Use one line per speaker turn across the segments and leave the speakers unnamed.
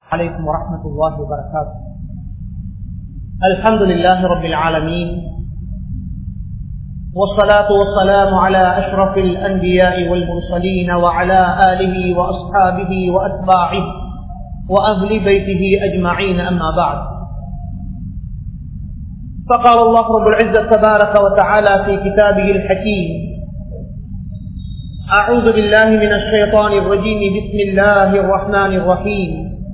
عليكم ورحمة الله وبركاته الحمد لله رب العالمين والصلاة والسلام على أشرف الأنبياء والمرسلين وعلى آله وأصحابه وأتباعه وأهل بيته أجمعين أما بعد فقال الله رب العزة تبارك وتعالى في كتابه الحكيم أعوذ بالله من الشيطان الرجيم بسم الله الرحمن الرحيم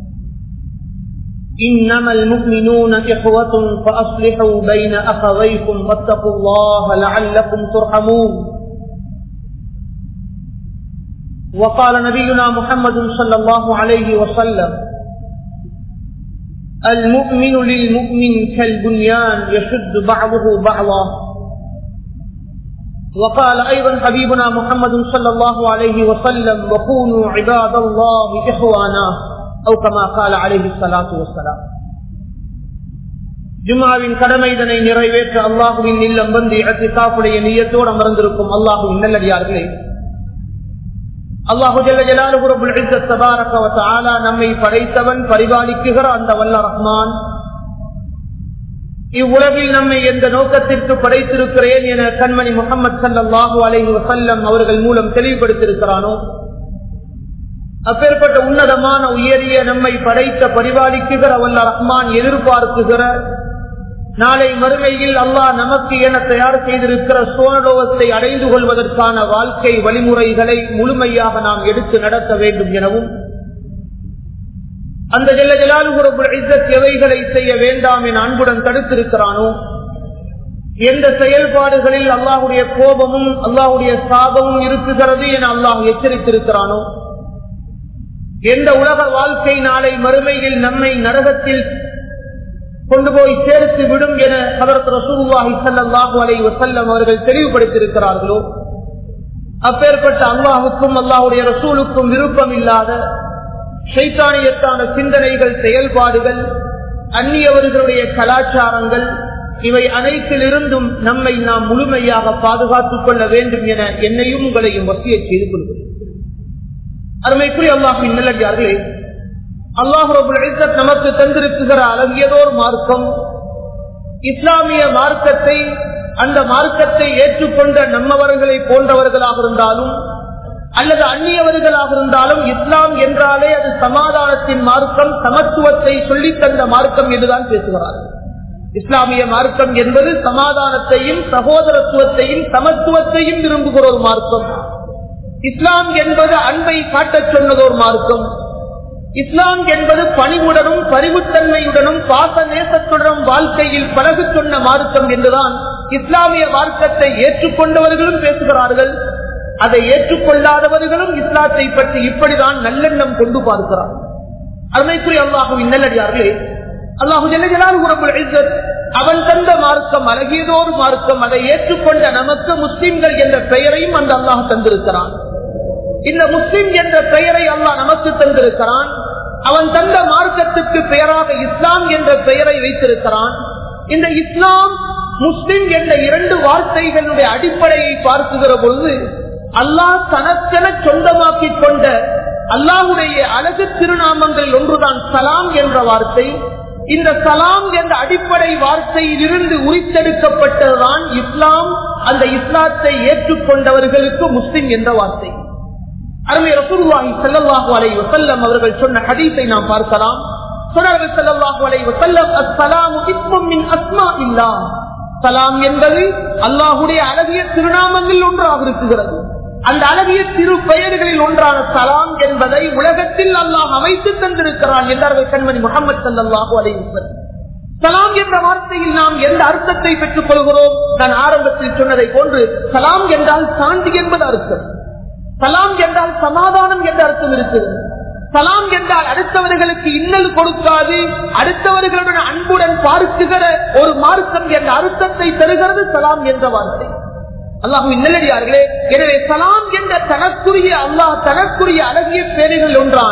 إنما المؤمنون إخوة فأصلحوا بين أخويكم واتقوا الله لعلكم ترحمون وقال نبينا محمد صلى الله عليه وسلم المؤمن للمؤمن كالبنيان يشد بعضه بعضا وقال أيضا حبيبنا محمد صلى الله عليه وسلم وكونوا عباد الله إخوانا أو كما قال عليه الصلاة والسلام ஜும்மாவின் கடமை இதனை நிறைவேற்ற அல்லாஹுவின் இல்லம் வந்து அத்திகாப்புடைய நீயத்தோடு அமர்ந்திருக்கும் அல்லாஹுவின் நல்லடியார்களே அல்லாஹு நம்மை படைத்தவன் பரிபாலிக்குகிற அந்த வல்ல ரஹ்மான் இவ்வுலகில் நம்மை எந்த நோக்கத்திற்கு படைத்திருக்கிறேன் என கண்மணி முகமது சல்லாஹூ அலஹி வசல்லம் அவர்கள் மூலம் தெளிவுபடுத்திருக்கிறானோ அப்பேற்பட்ட உன்னதமான உயரிய நம்மை படைத்த பரிபாலிக்குகிற வல்ல ரஹ்மான் எதிர்பார்க்குகிற நாளை மறுமையில் அல்லாஹ் நமக்கு என தயார் செய்திருக்கிற சோழலோகத்தை அடைந்து கொள்வதற்கான வாழ்க்கை வழிமுறைகளை முழுமையாக நாம் எடுத்து நடத்த வேண்டும் எனவும் அந்த ஜெல்ல ஜலாலுகுரப்புல் எவைகளை செய்ய வேண்டாம் என அன்புடன் தடுத்திருக்கிறானோ எந்த செயல்பாடுகளில் அல்லாஹுடைய கோபமும் அல்லாஹுடைய சாபமும் இருக்குகிறது என அல்லாஹ் எச்சரித்திருக்கிறானோ எந்த உலக வாழ்க்கை நாளை மறுமையில் நம்மை நரகத்தில் கொண்டு போய் சேர்த்து விடும் என அதற்கு ரசூல்லாஹி சல்லாஹூ அலை வசல்லம் அவர்கள் தெளிவுபடுத்தியிருக்கிறார்களோ அப்பேற்பட்ட அல்லாஹுக்கும் அல்லாஹுடைய ரசூலுக்கும் விருப்பம் இல்லாத சைத்தானியத்தான சிந்தனைகள் செயல்பாடுகள் அந்நியவர்களுடைய கலாச்சாரங்கள் இவை அனைத்திலிருந்தும் நம்மை நாம் முழுமையாக பாதுகாத்துக் கொள்ள வேண்டும் என என்னையும் உங்களையும் வசிய செய்து கொள்கிறேன் அருமைக்குரிய அல்லாஹின் நல்லடியார்களே அல்லாஹு நமக்கு தந்திருக்குகிற அழகியதோர் மார்க்கம் இஸ்லாமிய மார்க்கத்தை அந்த மார்க்கத்தை ஏற்றுக்கொண்ட நம்மவர்களை போன்றவர்களாக இருந்தாலும் அல்லது அந்நியவர்களாக இருந்தாலும் இஸ்லாம் என்றாலே அது சமாதானத்தின் மார்க்கம் சமத்துவத்தை சொல்லி தந்த மார்க்கம் என்றுதான் பேசுகிறார்கள் இஸ்லாமிய மார்க்கம் என்பது சமாதானத்தையும் சகோதரத்துவத்தையும் சமத்துவத்தையும் விரும்புகிற ஒரு மார்க்கம் இஸ்லாம் என்பது அன்பை காட்டச் சொன்னதோர் மார்க்கம் இஸ்லாம் என்பது பணிவுடனும் பரிவுத்தன்மையுடனும் பாச நேசத்துடனும் வாழ்க்கையில் பழகு சொன்ன மார்க்கம் என்றுதான் இஸ்லாமிய மார்க்கத்தை ஏற்றுக்கொண்டவர்களும் பேசுகிறார்கள் அதை ஏற்றுக்கொள்ளாதவர்களும் இஸ்லாத்தை பற்றி இப்படிதான் நல்லெண்ணம் கொண்டு பார்க்கிறார்கள் அருமைக்குரிய அல்லாஹுவின் நல்லடியார்களே அல்லாஹு அவன் தந்த மார்க்கம் அழகியதோடு மார்க்கம் அதை ஏற்றுக்கொண்ட நமக்கு முஸ்லிம்கள் என்ற பெயரையும் அந்த அல்லாஹ் தந்திருக்கிறான் இந்த முஸ்லிம் என்ற பெயரை அல்லாஹ் நமக்கு தந்திருக்கிறான் அவன் தந்த மார்க்கத்துக்கு பெயராக இஸ்லாம் என்ற பெயரை வைத்திருக்கிறான் இந்த இஸ்லாம் முஸ்லிம் என்ற இரண்டு வார்த்தைகளுடைய அடிப்படையை பார்க்குகிற பொழுது அல்லாஹ் தனக்கென சொந்தமாக்கி கொண்ட அல்லாஹுடைய அழகு திருநாமங்களில் ஒன்றுதான் சலாம் என்ற வார்த்தை இந்த சலாம் என்ற அடிப்படை வார்த்தையில் இருந்து உரித்தெடுக்கப்பட்டதுதான் இஸ்லாம் அந்த இஸ்லாத்தை ஏற்றுக்கொண்டவர்களுக்கு முஸ்லிம் என்ற வார்த்தை அருமை ரசூலுல்லாஹி ஸல்லல்லாஹு அலைஹி வஸல்லம் அவர்கள் சொன்ன ஹதீஸை நாம் பார்க்கலாம் சொன்னார்கள் ஸல்லல்லாஹு அலைஹி வஸல்லம் அஸ்ஸலாமு இஸ்மும் மின் அஸ்மாஇல்லாஹ் சலாம் என்பது அல்லாஹ்வுடைய அழகிய திருநாமங்கள் ஒன்றாக இருக்குகிறது அந்த அழகிய திரு பெயர்களில் ஒன்றான சலாம் என்பதை உலகத்தில் அல்லாஹ் அமைத்து தந்திருக்கிறான் என்றார்கள் கண்மணி முகமது சல்லாஹூ அலைவசன் சலாம் என்ற வார்த்தையில் நாம் எந்த அர்த்தத்தை பெற்றுக் கொள்கிறோம் நான் ஆரம்பத்தில் சொன்னதை போன்று சலாம் என்றால் சாந்தி என்பது அர்த்தம் சலாம் என்றால் சமாதானம் என்ற அர்த்தம் இருக்கிறது சலாம் என்றால் அடுத்தவர்களுக்கு இன்னல் கொடுக்காது அடுத்தவர்களுடன் அன்புடன் பார்க்குகிற ஒரு மார்க்கம் என்ற அர்த்தத்தை தருகிறது சலாம் என்ற வார்த்தை அல்லாஹு நல்லடியார்களே எனவே சலாம் என்ற தனக்குரிய அல்லாஹ் தனக்குரிய அழகிய பேர்கள் ஒன்றான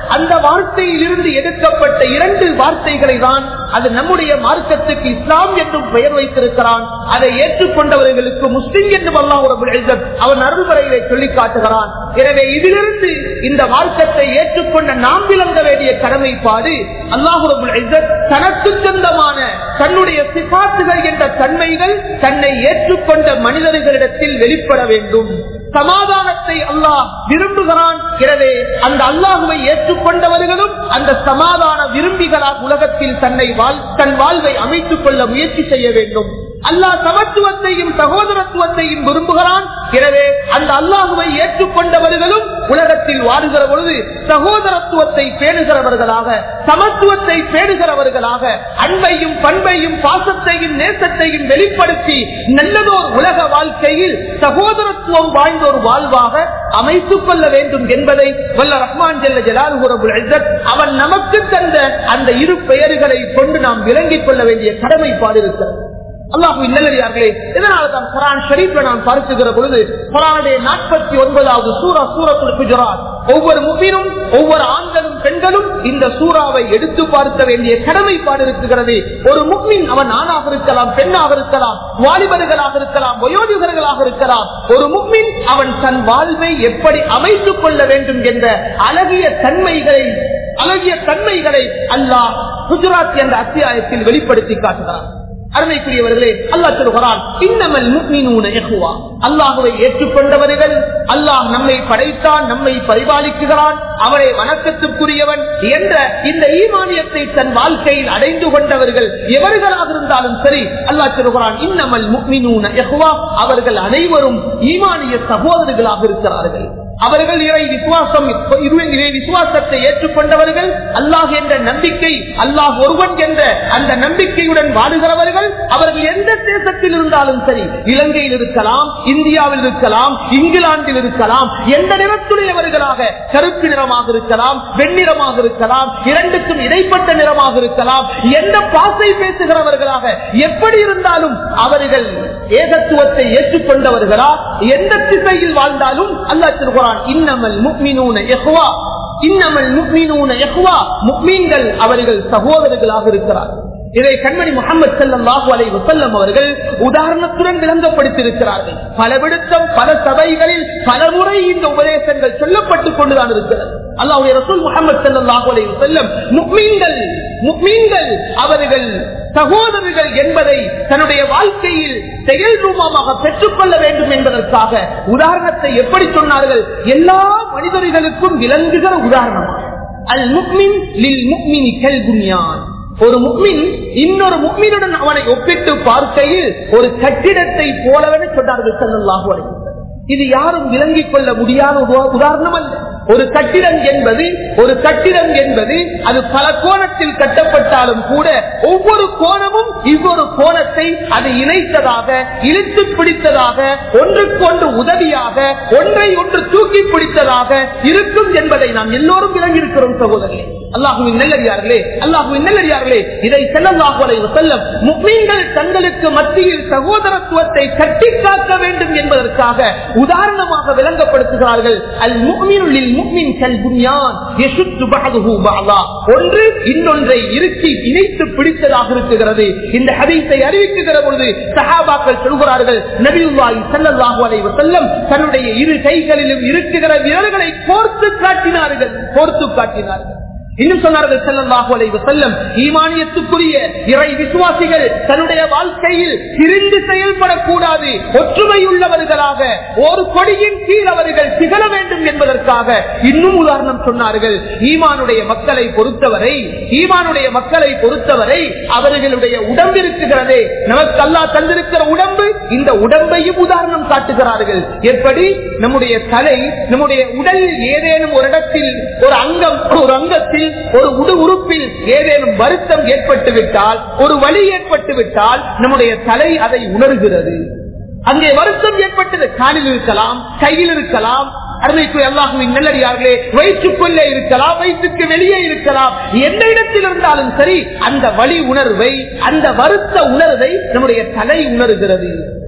அந்த வார்த்தையில் இருந்து எடுக்கப்பட்ட இரண்டு வார்த்தைகளை தான் அது நம்முடைய மார்க்கத்துக்கு இஸ்லாம் என்றும் பெயர் வைத்திருக்கிறான் அதை ஏற்றுக்கொண்டவர்களுக்கு முஸ்லிம் என்றும் அல்லாஹ் ரபுல் இஸ்ஸத் அவன் அருள்வரையிலே சொல்லி காட்டுகிறான் எனவே இதிலிருந்து இந்த மார்க்கத்தை ஏற்றுக்கொண்ட நாம் விளங்க வேண்டிய கடமைப்பாடு அல்லாஹு ரபுல் இஸ்ஸத் தனக்கு சொந்தமான தன்னுடைய சிபாத்துகள் என்ற தன்மைகள் தன்னை ஏற்றுக்கொண்ட மனிதர்களிடத்தில் வெளிப்பட வேண்டும் சமாதானத்தை அல்லாஹ் விரும்புகிறான் எனவே அந்த அல்லாஹுவை ஏற்றுக்கொண்டவர்களும் அந்த சமாதான விரும்பிகளாக உலகத்தில் தன்னை வாழ் தன் வாழ்வை அமைத்துக் கொள்ள முயற்சி செய்ய வேண்டும் அல்லாஹ் சமத்துவத்தையும் சகோதரத்துவத்தையும் விரும்புகிறான் எனவே அந்த அல்லாஹுவை ஏற்றுக்கொண்டவர்களும் உலகத்தில் வாடுகிற பொழுது சகோதரத்துவத்தை பேணுகிறவர்களாக சமத்துவத்தை பேணுகிறவர்களாக அன்பையும் பண்பையும் பாசத்தையும் நேசத்தையும் வெளிப்படுத்தி நல்லதோர் உலக வாழ்க்கையில் சகோதரத்துவம் வாய்ந்த ஒரு வாழ்வாக அமைத்துக் கொள்ள வேண்டும் என்பதை வல்ல ரஹ்மான் ஜெல்ல ஜலாலுபுரபுல் அவன் நமக்கு தந்த அந்த இரு பெயர்களை கொண்டு நாம் விளங்கிக் கொள்ள வேண்டிய கடமைப்பாடு இருக்கிறது அல்லாஹு நல்லடியார்களே இதனால்தான் குரான் ஷரீஃப்ல நாம் பார்க்குகிற பொழுது குரானுடைய நாற்பத்தி ஒன்பதாவது சூரா சூரத்துல் குஜராத் ஒவ்வொரு முப்பினும் ஒவ்வொரு ஆண்களும் பெண்களும் இந்த சூறாவை எடுத்து பார்க்க வேண்டிய கடமைப்பாடு இருக்கிறது ஒரு முக்மின் அவன் ஆணாக இருக்கலாம் பெண்ணாக இருக்கலாம் வாலிபர்களாக இருக்கலாம் வயோதிகர்களாக இருக்கலாம் ஒரு முக்மின் அவன் தன் வாழ்வை எப்படி அமைத்துக் கொள்ள வேண்டும் என்ற அழகிய தன்மைகளை அழகிய தன்மைகளை அல்லாஹ் குஜராத் என்ற அத்தியாயத்தில் வெளிப்படுத்தி காட்டுகிறார் அருமைக்குரியவர்களே அல்லாஹ் சொல்கிறான் இன்னமல் முக்மினூன இஹ்வா அல்லாஹுவை ஏற்றுக்கொண்டவர்கள் அல்லாஹ் நம்மை படைத்தான் நம்மை பரிபாலிக்குகிறான் அவரை வணக்கத்துக்குரியவன் என்ற இந்த ஈமானியத்தை தன் வாழ்க்கையில் அடைந்து கொண்டவர்கள் எவர்களாக இருந்தாலும் சரி அல்லாஹ் சொல்கிறான் இன்னமல் முக்மினூன இஹ்வா அவர்கள் அனைவரும் ஈமானிய சகோதரர்களாக இருக்கிறார்கள் அவர்கள் இறை விசுவாசம் இறை விசுவாசத்தை ஏற்றுக்கொண்டவர்கள் அல்லாஹ் என்ற நம்பிக்கை அல்லாஹ் ஒருவன் என்ற அந்த நம்பிக்கையுடன் வாடுகிறவர்கள் அவர்கள் எந்த தேசத்தில் இருந்தாலும் சரி இலங்கையில் இருக்கலாம் இந்தியாவில் இருக்கலாம் இங்கிலாந்தில் இருக்கலாம் எந்த நிறத்துடையவர்களாக கருப்பு நிறமாக இருக்கலாம் வெண்ணிறமாக இருக்கலாம் இரண்டுக்கும் இடைப்பட்ட நிறமாக இருக்கலாம் எந்த பாசை பேசுகிறவர்களாக எப்படி இருந்தாலும் அவர்கள் ஏகத்துவத்தை ஏற்றுக்கொண்டவர்களா எந்த திசையில் வாழ்ந்தாலும் அல்லாஹ் சொல்கிறான் இன்னமல் முக்மினூன எஹ்வா இன்னமல் முக்மினூன எஹ்வா முக்மீன்கள் அவர்கள் சகோதரர்களாக இருக்கிறார்கள் இதை கண்மணி முகமது செல்லாஹு அலை வசல்லம் அவர்கள் உதாரணத்துடன் விளங்கப்படுத்தியிருக்கிறார்கள் பல விடுத்தம் பல சபைகளில் பல முறை இந்த உபதேசங்கள் சொல்லப்பட்டுக் கொண்டுதான் இருக்கிறது அல்லாவுடைய ரசூல் முகமது செல்லாஹு அலை வசல்லம் முக்மீன்கள் முக்மீன்கள் அவர்கள் சகோதரர்கள் என்பதை தன்னுடைய வாழ்க்கையில் செயல் ரூபமாக பெற்றுக்கொள்ள வேண்டும் என்பதற்காக உதாரணத்தை எப்படி சொன்னார்கள் எல்லா மனிதர்களுக்கும் விளங்குகிற உதாரணமாக அல் முக்மின் லில் முக்மினி கல்குமியான் ஒரு முக்மின் இன்னொரு முக்மீனுடன் அவனை ஒப்பிட்டு பார்க்கையில் ஒரு கட்டிடத்தை போலவென சொன்னார்கள் செல்லாஹு இது யாரும் விளங்கிக் கொள்ள முடியாத உதாரணம் அல்ல ஒரு கட்டிடம் என்பது ஒரு கட்டிடம் என்பது அது பல கோணத்தில் கட்டப்பட்டாலும் கூட ஒவ்வொரு கோணமும் இவ்வொரு கோணத்தை அது இணைத்ததாக இழுத்து பிடித்ததாக ஒன்றுக்கொன்று உதவியாக ஒன்றை ஒன்று தூக்கி பிடித்ததாக இருக்கும் என்பதை நாம் எல்லோரும் விளங்கியிருக்கிறோம் சகோதரர்களே அல்லாஹுவின் நல்லடியார்களே அல்லாஹுவின் நல்லடியார்களே இதை செல்லல்லாஹுலை செல்லம் முக்மீன்கள் தங்களுக்கு மத்தியில் சகோதரத்துவத்தை கட்டி காக்க வேண்டும் என்பதற்காக உதாரணமாக விளங்கப்படுத்துகிறார்கள் அல் முக்மீனுள்ளில் முக்மின் கல் புன்யான் யசுத்து பஅதுஹு பஅதா ஒன்று இன்னொன்றை இறுக்கி இணைத்து பிடித்ததாக இருக்குகிறது இந்த ஹதீஸை அறிவிக்குகிற பொழுது சஹாபாக்கள் சொல்கிறார்கள் நபியுல்லாஹி ஸல்லல்லாஹு அலைஹி வஸல்லம் தன்னுடைய இரு கைகளிலும் இருக்குகிற விரல்களை கோர்த்து காட்டினார்கள் கோர்த்து காட்டினார்கள் இன்னும் சொன்னார்கள் செல்லல்லாஹு அலைஹி வஸல்லம் ஈமானியத்துக்குரிய இறை விசுவாசிகள் தன்னுடைய வாழ்க்கையில் பிரிந்து செயல்படக்கூடாது ஒற்றுமை உள்ளவர்களாக ஒரு கொடியின் கீழ் அவர்கள் திகழ வேண்டும் என்பதற்காக இன்னும் உதாரணம் சொன்னார்கள் ஈமானுடைய மக்களை பொறுத்தவரை ஈமானுடைய மக்களை பொறுத்தவரை அவர்களுடைய உடம்பு இருக்குகிறதே நமக்கு அல்லா தந்திருக்கிற உடம்பு இந்த உடம்பையும் உதாரணம் காட்டுகிறார்கள் எப்படி நம்முடைய தலை நம்முடைய உடலில் ஏதேனும் ஒரு இடத்தில் ஒரு அங்கம் ஒரு அங்கத்தில் ஒரு உடு உறுப்பில் ஏதேனும் வருத்தம் ஏற்பட்டு விட்டால் ஒரு வலி ஏற்பட்டு விட்டால் நம்முடைய தலை அதை உணர்கிறது அங்கே வருத்தம் ஏற்பட்டது காலில் இருக்கலாம் கையில் இருக்கலாம் அருமைக்கு அல்லாஹுவின் நல்லடியார்களே வயிற்றுக்குள்ளே இருக்கலாம் வயிற்றுக்கு வெளியே இருக்கலாம் எந்த இடத்தில் இருந்தாலும் சரி அந்த வழி உணர்வை அந்த வருத்த உணர்வை நம்முடைய தலை உணர்கிறது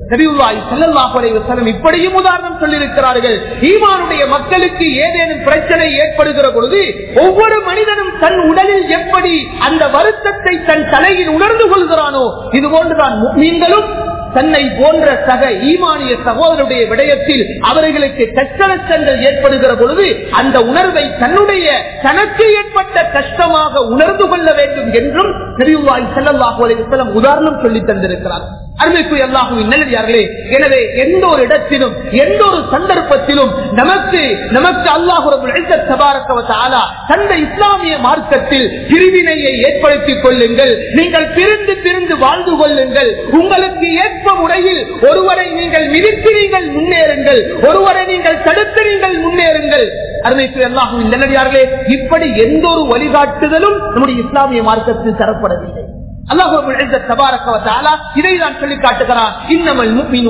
நபியுல்லாஹி ஸல்லல்லாஹு அலைஹி வஸல்லம் இப்படியும் உதாரணம் சொல்லியிருக்கிறார்கள் ஈமானுடைய மக்களுக்கு ஏதேனும் பிரச்சனை ஏற்படுகிற பொழுது ஒவ்வொரு மனிதனும் தன் உடலில் எப்படி அந்த வருத்தத்தை தன் தலையில் உணர்ந்து கொள்கிறானோ இது போன்றுதான் நீங்களும் தன்னை போன்ற சக ஈமானிய சகோதரருடைய விடயத்தில் அவர்களுக்கு கஷ்ட நஷ்டங்கள் ஏற்படுகிற பொழுது அந்த உணர்வை தன்னுடைய தனக்கு ஏற்பட்ட கஷ்டமாக உணர்ந்து கொள்ள வேண்டும் என்றும் நபியுல்லாஹி ஸல்லல்லாஹு அலைஹி வஸல்லம் உதாரணம் சொல்லி தந்திருக்கிறார் அருமைக்கு அல்லாஹுவின் நல்லடியார்களே எனவே எந்த ஒரு இடத்திலும் எந்த ஒரு சந்தர்ப்பத்திலும் நமக்கு நமக்கு அல்லாஹு தந்த இஸ்லாமிய மார்க்கத்தில் பிரிவினையை ஏற்படுத்திக் கொள்ளுங்கள் நீங்கள் பிரிந்து பிரிந்து வாழ்ந்து கொள்ளுங்கள் உங்களுக்கு ஏற்ப முறையில் ஒருவரை நீங்கள் மிதித்து நீங்கள் முன்னேறுங்கள் ஒருவரை நீங்கள் தடுத்து நீங்கள் முன்னேறுங்கள் அருமைக்கு அல்லாஹுவின் நல்லடியார்களே இப்படி எந்த ஒரு வழிகாட்டுதலும் நம்முடைய இஸ்லாமிய மார்க்கத்தில் தரப்படவில்லை இதைதான் சொல்லி காட்டுகிறார் இன்னமல்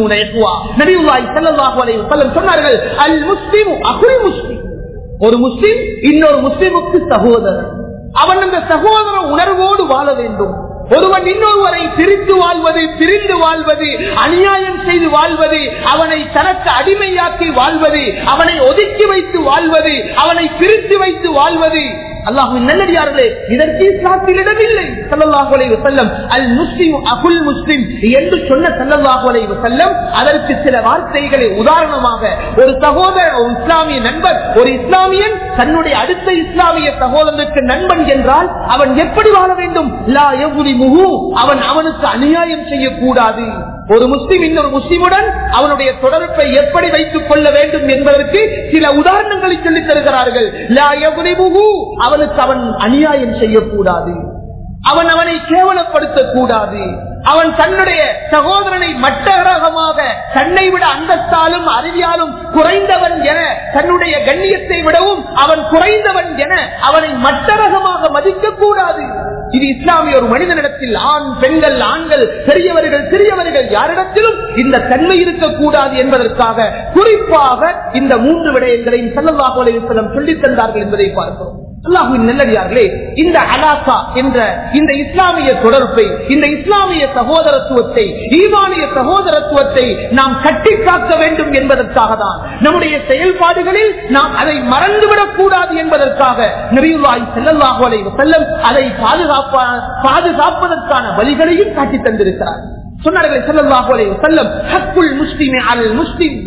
சொன்னார்கள் அல் முஸ்லிம் அகுல் முஸ்லிம் ஒரு முஸ்லிம் இன்னொரு முஸ்லிமுக்கு சகோதரர் அவன் அந்த சகோதர உணர்வோடு வாழ வேண்டும் ஒருவன் இன்னொருவரை பிரித்து வாழ்வது பிரிந்து வாழ்வது அநியாயம் செய்து வாழ்வது அவனை தனக்கு அடிமையாக்கி வாழ்வது அவனை ஒதுக்கி வைத்து வாழ்வது அவனை பிரித்து வைத்து வாழ்வது அல்லாஹுவின் நல்லடியார்களே இதற்கு இஸ்லாத்தில் இடமில்லை சல்லல்லாஹு அலைஹி வஸல்லம் அல் முஸ்லிம் அகுல் முஸ்லிம் என்று சொன்ன சல்லல்லாஹு அலைஹி வஸல்லம் அதற்கு சில வார்த்தைகளை உதாரணமாக ஒரு சகோதர ஒரு இஸ்லாமிய நண்பர் ஒரு இஸ்லாமியன் தன்னுடைய அடுத்த இஸ்லாமிய சகோதரனுக்கு நண்பன் என்றால் அவன் எப்படி வாழ வேண்டும் லா எவ்வுதி முகு அவன் அவனுக்கு அநியாயம் செய்யக்கூடாது ஒரு முஸ்லிம் இன்னொரு முஸ்லிமுடன் அவனுடைய தொடர்பை எப்படி வைத்துக் கொள்ள வேண்டும் என்பதற்கு சில உதாரணங்களை சொல்லித் தருகிறார்கள் லா எவ்ரிபுகு அவனுக்கு அவன் அநியாயம் செய்யக்கூடாது அவன் அவனை கேவலப்படுத்தக் கூடாது அவன் தன்னுடைய சகோதரனை மட்டரகமாக தன்னை விட அந்தஸ்தாலும் அறிவியாலும் குறைந்தவன் என தன்னுடைய கண்ணியத்தை விடவும் அவன் குறைந்தவன் என அவனை மட்டரகமாக மதிக்க கூடாது இது இஸ்லாமிய ஒரு மனிதனிடத்தில் ஆண் பெண்கள் ஆண்கள் பெரியவர்கள் சிறியவர்கள் யாரிடத்திலும் இந்த தன்மை இருக்கக்கூடாது என்பதற்காக குறிப்பாக இந்த மூன்று விடயங்களையும் செல்லல்லாஹு அலைவசலம் சொல்லித் தந்தார்கள் என்பதை பார்க்கிறோம் அல்லாஹுவின் நல்லடியார்களே இந்த அலாசா என்ற இந்த இஸ்லாமிய தொடர்பை இந்த இஸ்லாமிய சகோதரத்துவத்தை ஈமானிய சகோதரத்துவத்தை நாம் கட்டி காக்க வேண்டும் என்பதற்காக தான் நம்முடைய செயல்பாடுகளில் நாம் அதை மறந்துவிடக் கூடாது என்பதற்காக நபியுல்லாய் செல்லல்லாஹு அலைஹி வஸல்லம் அதை பாதுகாப்பா பாதுகாப்பதற்கான வழிகளையும் காட்டி தந்திருக்கிறார் சொன்னார்கள் செல்லல்லாஹு அலைஹி வஸல்லம் ஹக்குல் முஸ்லிமே அல் முஸ்லிம்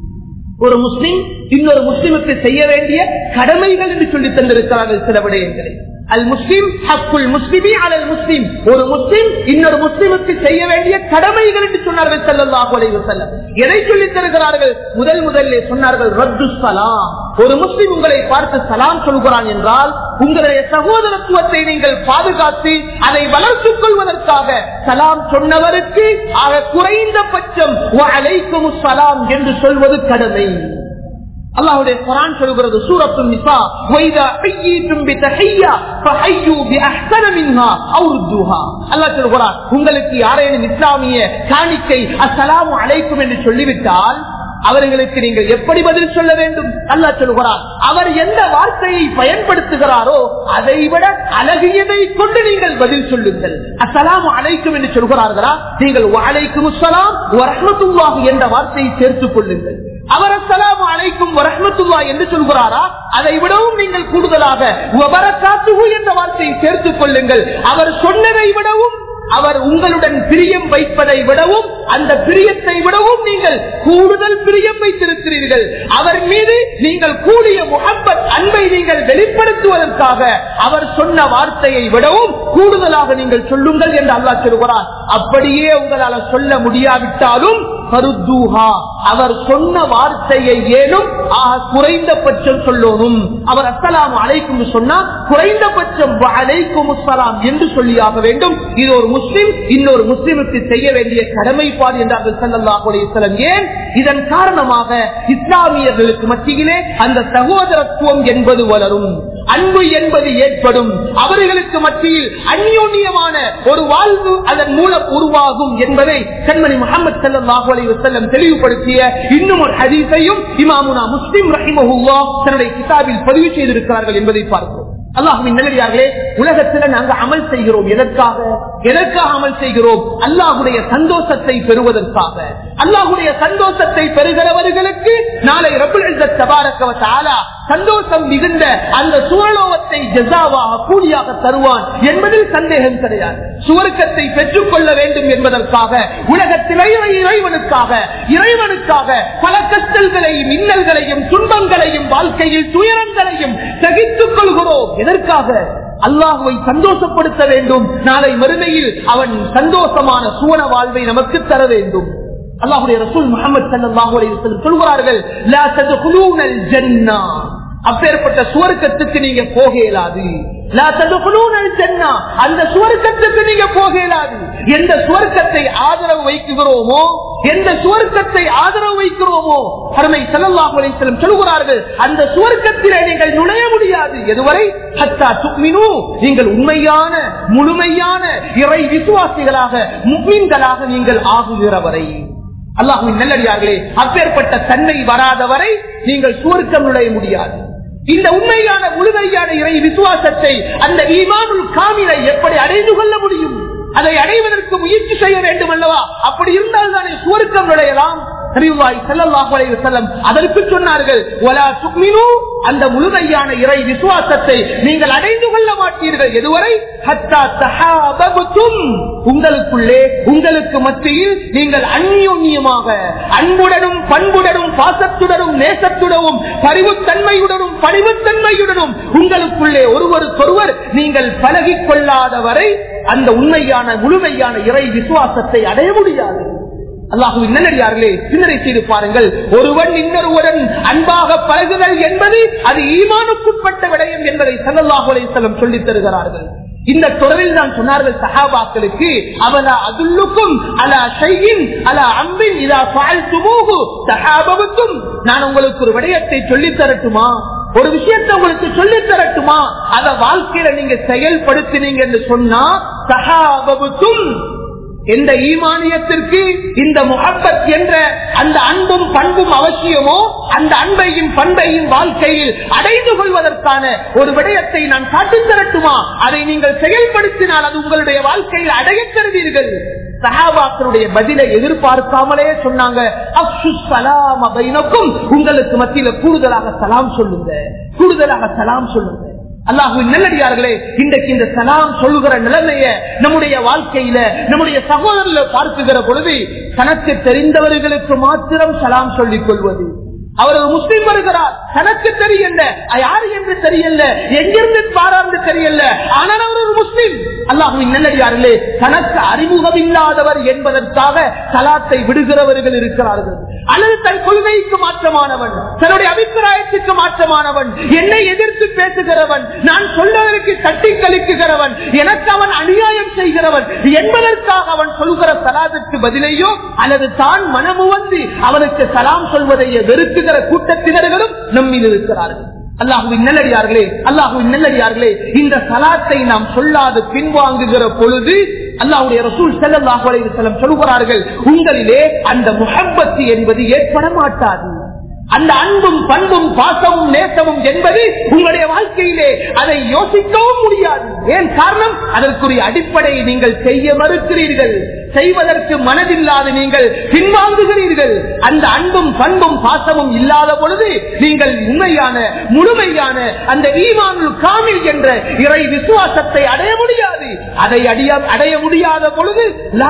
ஒரு முஸ்லிம் இன்னொரு முஸ்லிமுக்கு செய்ய வேண்டிய கடமைகள் என்று சொல்லி தந்திருக்கிறார்கள் சில விடயங்களை அல் முஸ்லிம் ஹக்குல் முஸ்லிமி அலல் முஸ்லிம் ஒரு முஸ்லிம் இன்னொரு முஸ்லிமுக்கு செய்ய வேண்டிய கடமைகள் என்று சொன்னார்கள் செல்லல்லாஹு அலைஹி வஸல்லம் எதை சொல்லி தருகிறார்கள் முதல் முதல்ல சொன்னார்கள் ரத்து சலாம் ஒரு முஸ்லிம் உங்களை பார்த்து சலாம் சொல்கிறான் என்றால் உங்களுடைய சகோதரத்துவத்தை நீங்கள் பாதுகாத்து அதை வளர்த்துக் கொள்வதற்காக சலாம் சொன்னவருக்கு ஆக குறைந்தபட்சம் அலைக்கும் சலாம் என்று சொல்வது கடமை அல்லாஹுடைய குரான் சொல்கிறது சூரத்து நிசா வைதா ஹய்யீதும் பிதஹிய்யா ஃபஹய்யூ பிஅஹ்ஸன மின்ஹா அவ் ருத்துஹா அல்லாஹ் சொல்கிறார் உங்களுக்கு யாரேனும் இஸ்லாமிய காணிக்கை அஸ்ஸலாமு அலைக்கும் என்று சொல்லிவிட்டால் அவர்களுக்கு நீங்கள் எப்படி பதில் சொல்ல வேண்டும் அல்லா சொல்கிறார் அவர் எந்த வார்த்தையை பயன்படுத்துகிறாரோ அதை விட அழகியதை கொண்டு நீங்கள் பதில் சொல்லுங்கள் அசலாம் அழைக்கும் என்று சொல்கிறார்களா நீங்கள் அழைக்கும் அஸ்ஸலாம் வரஹ்மத்துல்லாஹி என்ற வார்த்தையை சேர்த்துக் கொள்ளுங்கள் அவர் அஸ்ஸலாம் அழைக்கும் வரஹ்மத்துல்லா என்று சொல்கிறாரா அதை விடவும் நீங்கள் கூடுதலாக வபரகாத்துஹு என்ற வார்த்தையை சேர்த்துக் கொள்ளுங்கள் அவர் சொன்னதை விடவும் அவர் உங்களுடன் பிரியம் வைப்பதை விடவும் அந்த பிரியத்தை விடவும் நீங்கள் கூடுதல் பிரியம் வைத்திருக்கிறீர்கள் அவர் மீது நீங்கள் கூடிய முகப்பத் அன்பை நீங்கள் வெளிப்படுத்துவதற்காக அவர் சொன்ன வார்த்தையை விடவும் கூடுதலாக நீங்கள் சொல்லுங்கள் என்று அல்லாஹ் சொல்கிறார் அப்படியே உங்களால் சொல்ல முடியாவிட்டாலும் பருத்தூஹா அவர் சொன்ன வார்த்தையை ஏனும் ஆக குறைந்தபட்சம் சொல்லணும் அவர் அஸ்ஸலாம் அழைக்கும் சொன்னா குறைந்தபட்சம் அழைக்கும் அஸ்ஸலாம் என்று சொல்லியாக வேண்டும் இது ஒரு முஸ்லிம் இன்னொரு முஸ்லிமுக்கு செய்ய வேண்டிய கடமைப்பாடு என்றார்கள் ஸல்லல்லாஹு அலைஹி வஸல்லம் ஏன் இதன் காரணமாக இஸ்லாமியர்களுக்கு மத்தியிலே அந்த சகோதரத்துவம் என்பது வளரும் அன்பு என்பது ஏற்படும் அவர்களுக்கு மத்தியில் அந்யோன்யமான ஒரு வாழ்வு அதன் மூலம் உருவாகும் என்பதை கண்மணி முகமது சல்லாஹூ அலி வசல்லம் தெளிவுபடுத்திய இன்னும் ஒரு ஹதீஸையும் இமாமுனா முஸ்லிம் ரஹிமஹுல்லா தன்னுடைய கிதாபில் பதிவு செய்திருக்கிறார்கள் என்பதை பார்க்கிறோம் அல்லாஹுவின் நல்லடியார்களே உலகத்துல நாங்க அமல் செய்கிறோம் எதற்காக எதற்காக அமல் செய்கிறோம் அல்லாஹுடைய சந்தோஷத்தை பெறுவதற்காக அல்லாஹுடைய சந்தோஷத்தை பெறுகிறவர்களுக்கு நாளை ரபுல் தபாரக்கவத்தாலா சந்தோஷம் மிகுந்த அந்த சுவலோகத்தை ஜெசாவாக கூலியாக தருவான் என்பதில் சந்தேகம் கிடையாது சுவர்க்கத்தை பெற்றுக் கொள்ள வேண்டும் என்பதற்காக உலகத்தில் இறைவனுக்காக இறைவனுக்காக பல கஷ்டங்களையும் இன்னல்களையும் துன்பங்களையும் வாழ்க்கையில் துயரங்களையும் சகித்துக் கொள்கிறோம் எதற்காக அல்லாஹுவை சந்தோஷப்படுத்த வேண்டும் நாளை மறுமையில் அவன் சந்தோஷமான சுவன வாழ்வை நமக்கு தர வேண்டும் அல்லாஹுடைய ரசூல் முகமது சல்லாஹூ சொல்கிறார்கள் அப்பேற்பட்ட சுவர்க்கத்துக்கு நீங்க போக இயலாது அந்த சுவர்க்கத்துக்கு நீங்க போக இயலாது எந்த சுவர்க்கத்தை ஆதரவு வைக்கிறோமோ எந்த சுவர்க்கத்தை ஆதரவு வைக்கிறோமோ அருமை செல்லல்லாஹு அலைஹிஸ்ஸலாம் சொல்கிறார்கள் அந்த சுவர்க்கத்திலே நீங்கள் நுழைய முடியாது எதுவரை ஹத்தா துக்மினு நீங்கள் உண்மையான முழுமையான இறை விசுவாசிகளாக முக்மீன்களாக நீங்கள் ஆகுகிற வரை அல்லாஹுவின் நல்லடியார்களே அப்பேற்பட்ட தன்மை வராதவரை நீங்கள் சுவர்க்கம் நுழைய முடியாது இந்த உண்மையான முழுமையான இறை விசுவாசத்தை அந்த ஈமானுல் காமிலை எப்படி அடைந்து கொள்ள முடியும் அதை அடைவதற்கு முயற்சி செய்ய வேண்டும் அல்லவா அப்படி இருந்தால் தானே சுவர்க்கம் நுழையலாம் அதற்கு சொன்னார்கள் அந்த முழுமையான இறை விசுவாசத்தை நீங்கள் அடைந்து கொள்ள மாட்டீர்கள் எதுவரை உங்களுக்குள்ளே உங்களுக்கு மத்தியில் நீங்கள் அந்யோன்யமாக அன்புடனும் பண்புடனும் பாசத்துடனும் நேசத்துடனும் பரிவுத்தன்மையுடனும் பணிவுத்தன்மையுடனும் உங்களுக்குள்ளே ஒருவருக்கொருவர் நீங்கள் பழகிக் கொள்ளாதவரை அந்த உண்மையான முழுமையான இறை விசுவாசத்தை அடைய முடியாது அல்லாஹுவின் நல்லடியார்களே சிந்தனை செய்து பாருங்கள் ஒருவன் இன்னொருவருடன் அன்பாக பழகுதல் என்பது அது ஈமானுக்குட்பட்ட விடயம் என்பதை சல்லாஹு அலையம் சொல்லித் தருகிறார்கள் இந்த தொடரில் தான் சொன்னார்கள் சஹாபாக்களுக்கு அவலா அதுல்லுக்கும் அலா ஷையின் அலா அம்பின் இதா சுமூகு சஹாபவுக்கும் நான் உங்களுக்கு ஒரு விடயத்தை சொல்லித் தரட்டுமா ஒரு விஷயத்தை உங்களுக்கு சொல்லி தரட்டுமா அத வாழ்க்கையில நீங்க செயல்படுத்தினீங்க என்று சொன்னா சகாபவுக்கும் எந்த ஈமானியத்திற்கு இந்த முகப்பத் என்ற அந்த அன்பும் பண்பும் அவசியமோ அந்த அன்பையும் பண்பையும் வாழ்க்கையில் அடைந்து கொள்வதற்கான ஒரு விடயத்தை நான் காட்டித் தரட்டுமா அதை நீங்கள் செயல்படுத்தினால் அது உங்களுடைய வாழ்க்கையில் அடைய தருவீர்கள் சஹாபாக்களுடைய பதிலை எதிர்பார்க்காமலே சொன்னாங்க உங்களுக்கு மத்தியில கூடுதலாக சலாம் சொல்லுங்க கூடுதலாக சலாம் சொல்லுங்க அல்லாஹுவின் நல்லடியார்களே இன்றைக்கு இந்த சலாம் சொல்லுகிற நிலைமைய நம்முடைய வாழ்க்கையில நம்முடைய சகோதரர்ல பார்க்குகிற பொழுது தனக்கு தெரிந்தவர்களுக்கு மாத்திரம் சலாம் சொல்லிக் கொள்வது அவர் ஒரு முஸ்லீம் வருகிறார் தனக்கு தெரியல யாரு என்று தெரியல எங்கிருந்து பாராந்து தெரியல ஆனால் அவர் ஒரு முஸ்லீம் அல்லாஹுவின் நல்லடியார்களே தனக்கு அறிமுகம் இல்லாதவர் என்பதற்காக சலாத்தை விடுகிறவர்கள் இருக்கிறார்கள் அல்லது தன் கொள்கைக்கு மாற்றமானவன் தன்னுடைய அபிப்பிராயத்துக்கு மாற்றமானவன் என்னை எதிர்த்து பேசுகிறவன் நான் சொல்வதற்கு தட்டி கழிக்குகிறவன் எனக்கு அவன் அநியாயம் செய்கிறவன் என்பதற்காக அவன் சொல்கிற சலாத்துக்கு பதிலையோ அல்லது தான் மனமு வந்து அவனுக்கு சலாம் சொல்வதையே வெறுக்குகிற கூட்டத்தினர்களும் நம்மில் இருக்கிறார்கள் அல்லாஹுவின் நல்லடியார்களே அல்லாஹுவின் நல்லடியார்களே இந்த சலாத்தை நாம் சொல்லாது பின்வாங்குகிற பொழுது அல்லாஹுடைய ரசூல் செல்லாஹு அலைவசலம் சொல்கிறார்கள் உங்களிலே அந்த முகப்பத்து என்பது ஏற்பட மாட்டாது அந்த அன்பும் பண்பும் பாசமும் நேசமும் என்பது உங்களுடைய வாழ்க்கையிலே அதை யோசிக்கவும் முடியாது ஏன் காரணம் அதற்குரிய அடிப்படையை நீங்கள் செய்ய மறுக்கிறீர்கள் செய்வதற்கு மனதில்லாது நீங்கள் பின்வாங்குகிறீர்கள் அந்த அன்பும் பண்பும் பாசமும் இல்லாத பொழுது நீங்கள் உண்மையான முழுமையான அந்த ஈமானுல் காமில் என்ற இறை விசுவாசத்தை அடைய முடியாது அதை அடைய அடைய முடியாத பொழுது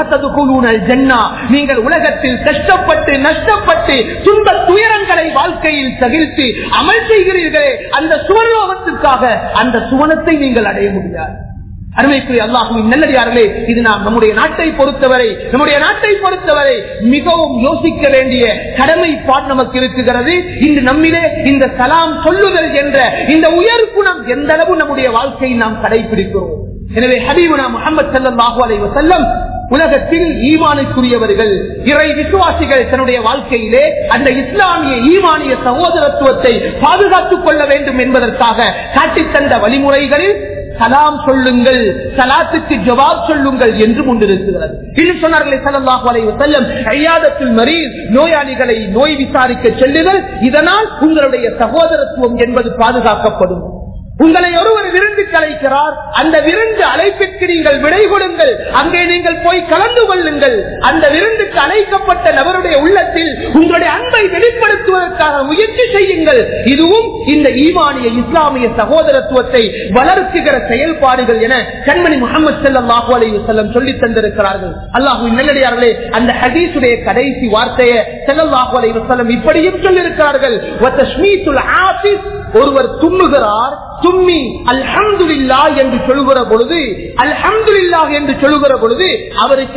ஜென்னா நீங்கள் உலகத்தில் கஷ்டப்பட்டு நஷ்டப்பட்டு துன்ப துயரங்களை வாழ்க்கையில் தகிழ்த்து அமல் செய்கிறீர்களே அந்த சுவர்லோகத்திற்காக அந்த சுவனத்தை நீங்கள் அடைய முடியாது அருமைக்குரிய அல்லாஹுவின் நல்லடியார்களே இது நாம் நம்முடைய நாட்டை பொறுத்தவரை நம்முடைய நாட்டை பொறுத்தவரை மிகவும் யோசிக்க வேண்டிய கடமைப்பாடு நமக்கு இருக்குகிறது இன்று நம்மிலே இந்த சலாம் சொல்லுதல் என்ற இந்த உயர் குணம் எந்த அளவு நம்முடைய வாழ்க்கையை நாம் கடைபிடிக்கிறோம் எனவே ஹபீபுனா முகமது சல்லாஹூ அலை வசல்லம் உலகத்தில் ஈமானுக்குரியவர்கள் இறை விசுவாசிகள் தன்னுடைய வாழ்க்கையிலே அந்த இஸ்லாமிய ஈமானிய சகோதரத்துவத்தை பாதுகாத்துக் கொள்ள வேண்டும் என்பதற்காக காட்டித்தந்த வழிமுறைகளில் சலாம் சொல்லுங்கள் சலாத்துக்கு ஜவாப் சொல்லுங்கள் என்று கொண்டிருக்கிறது இன்னும் சொன்னார்களே சல்லாஹு அலைவு செல்லம் ஐயாதத்தில் மறி நோயாளிகளை நோய் விசாரிக்க செல்லுதல் இதனால் உங்களுடைய சகோதரத்துவம் என்பது பாதுகாக்கப்படும் உங்களை ஒருவர் விருந்துக்கு அழைக்கிறார் அந்த விருந்து அழைப்பிற்கு நீங்கள் விடை கொடுங்கள் அங்கே நீங்கள் போய் கலந்து கொள்ளுங்கள் அந்த விருந்துக்கு அழைக்கப்பட்ட நபருடைய உள்ளத்தில் உங்களுடைய அன்பை வெளிப்படுத்துவதற்காக முயற்சி செய்யுங்கள் இதுவும் இந்த ஈமானிய இஸ்லாமிய சகோதரத்துவத்தை வளர்க்குகிற செயல்பாடுகள் என கண்மணி முகமது செல்லாஹு அலி வல்லம் சொல்லி தந்திருக்கிறார்கள் அல்லாஹு நல்லடியார்களே அந்த ஹதீசுடைய கடைசி வார்த்தையை செல்லல்லாஹு அலி வல்லம் இப்படியும் சொல்லியிருக்கிறார்கள் ஒருவர் துண்ணுகிறார் தும்மி அல்ஹம்துலில்லா என்று சொல்லுகிற பொழுது அல்ஹம்துலில்லா என்று சொல்லுகிற பொழுது அவருக்கு